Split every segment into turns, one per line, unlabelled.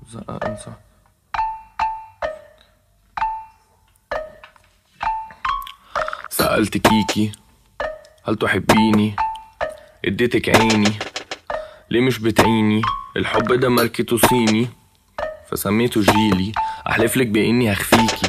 زقة انسى سألت كيكي هل تحبيني اديتك عيني ليه مش بتعيني الحب ده ماركته صيني فسميته جيلي احلفلك باني هخفيكي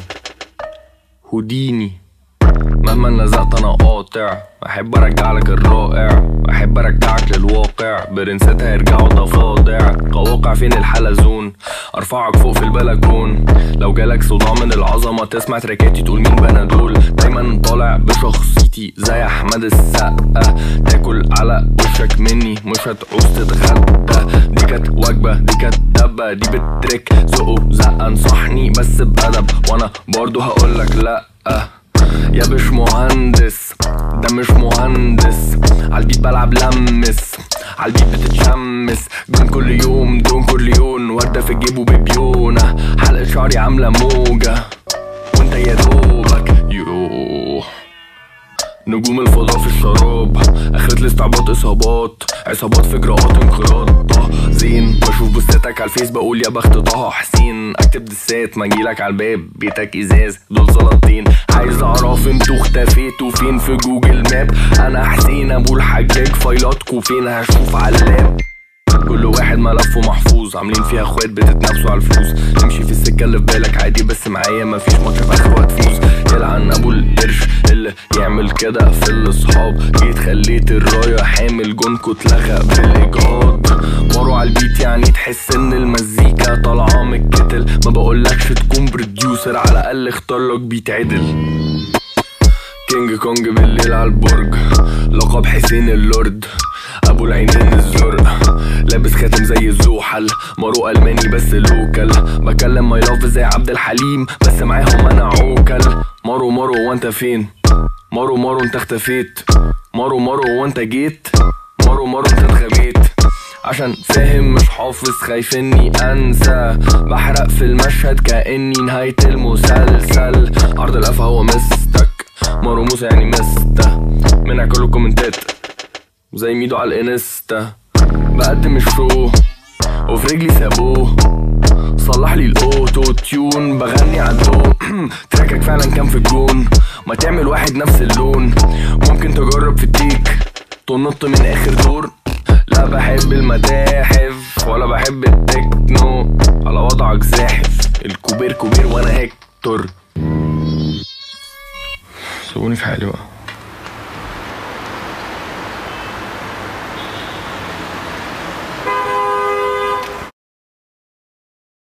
هديني مهما نزقت انا قاطع احب ارجع لك الرائع احب ارجعك للواقع برنستها يرجعوا ضفادع قواقع فين الحلزون ارفعك فوق في البلكون لو جالك صداع من العظمه تسمع تراكاتي تقول مين بنا دول دايما طالع بشخصيتي زي احمد السقا تاكل على وشك مني مش هتعوز تتغدى دي كانت وجبه دي كانت دبه دي بترك زقه زقه انصحني بس بادب وانا برضو هقولك لا يا بش مهندس ده مش مهندس عالبيت بلعب لمس عالبيت بتتشمس جون كل يوم دون كل يوم وردة في جيبه ببيونة حلقة شعري عاملة موجة وانت يا دوبك يوه نجوم الفضاء في الشراب اخرة الاستعباط اصابات عصابات في اجراءات انقراض طه زين بشوف بوستاتك على الفيس بقول يا بخت طه حسين اكتب دسات ما اجيلك على الباب بيتك ازاز دول زلطين عايز اعرف انتوا اختفيتوا فين في جوجل ماب انا حسين ابو الحجاج فايلاتكوا فين هشوف على اللاب كل واحد ملفه محفوظ عاملين فيها اخوات بتتنافسوا على الفلوس تمشي في السكه اللي في بالك عادي بس معايا مفيش ماتش في اخره هتفوز يلعن ابو القرش اللي يعمل كده في الاصحاب جيت خليت الرايه حامل جونكو اتلغى بالاجهاض مارو على البيت يعني تحس ان المزيكا طالعه من الكتل ما بقولكش تكون بروديوسر على الاقل اختار لك بيت عدل كينج كونج بالليل على البرج لقب حسين اللورد ابو العينين الزرق لابس خاتم زي الزوحل مارو الماني بس لوكال بكلم ماي لاف زي عبد الحليم بس معاهم انا عوكل مارو مارو وانت فين مارو مارو انت اختفيت مارو مارو وانت جيت مارو مارو انت اتغبيت عشان فاهم مش حافظ خايف اني انسى بحرق في المشهد كاني نهاية المسلسل عرض القفا هو مستك مارو موسى يعني مستا منع كل الكومنتات زي ميدو على الانستا بقدم الشو وفي رجلي سابوه صلح لي الاوتو تيون بغني عالدو تراكك فعلا كان في الجون ما تعمل واحد نفس اللون ممكن تجرب في التيك تنط من اخر دور لا بحب المتاحف ولا بحب التكنو على وضعك زاحف الكوبير كوبير وانا هكتور سيبوني في حالي بقى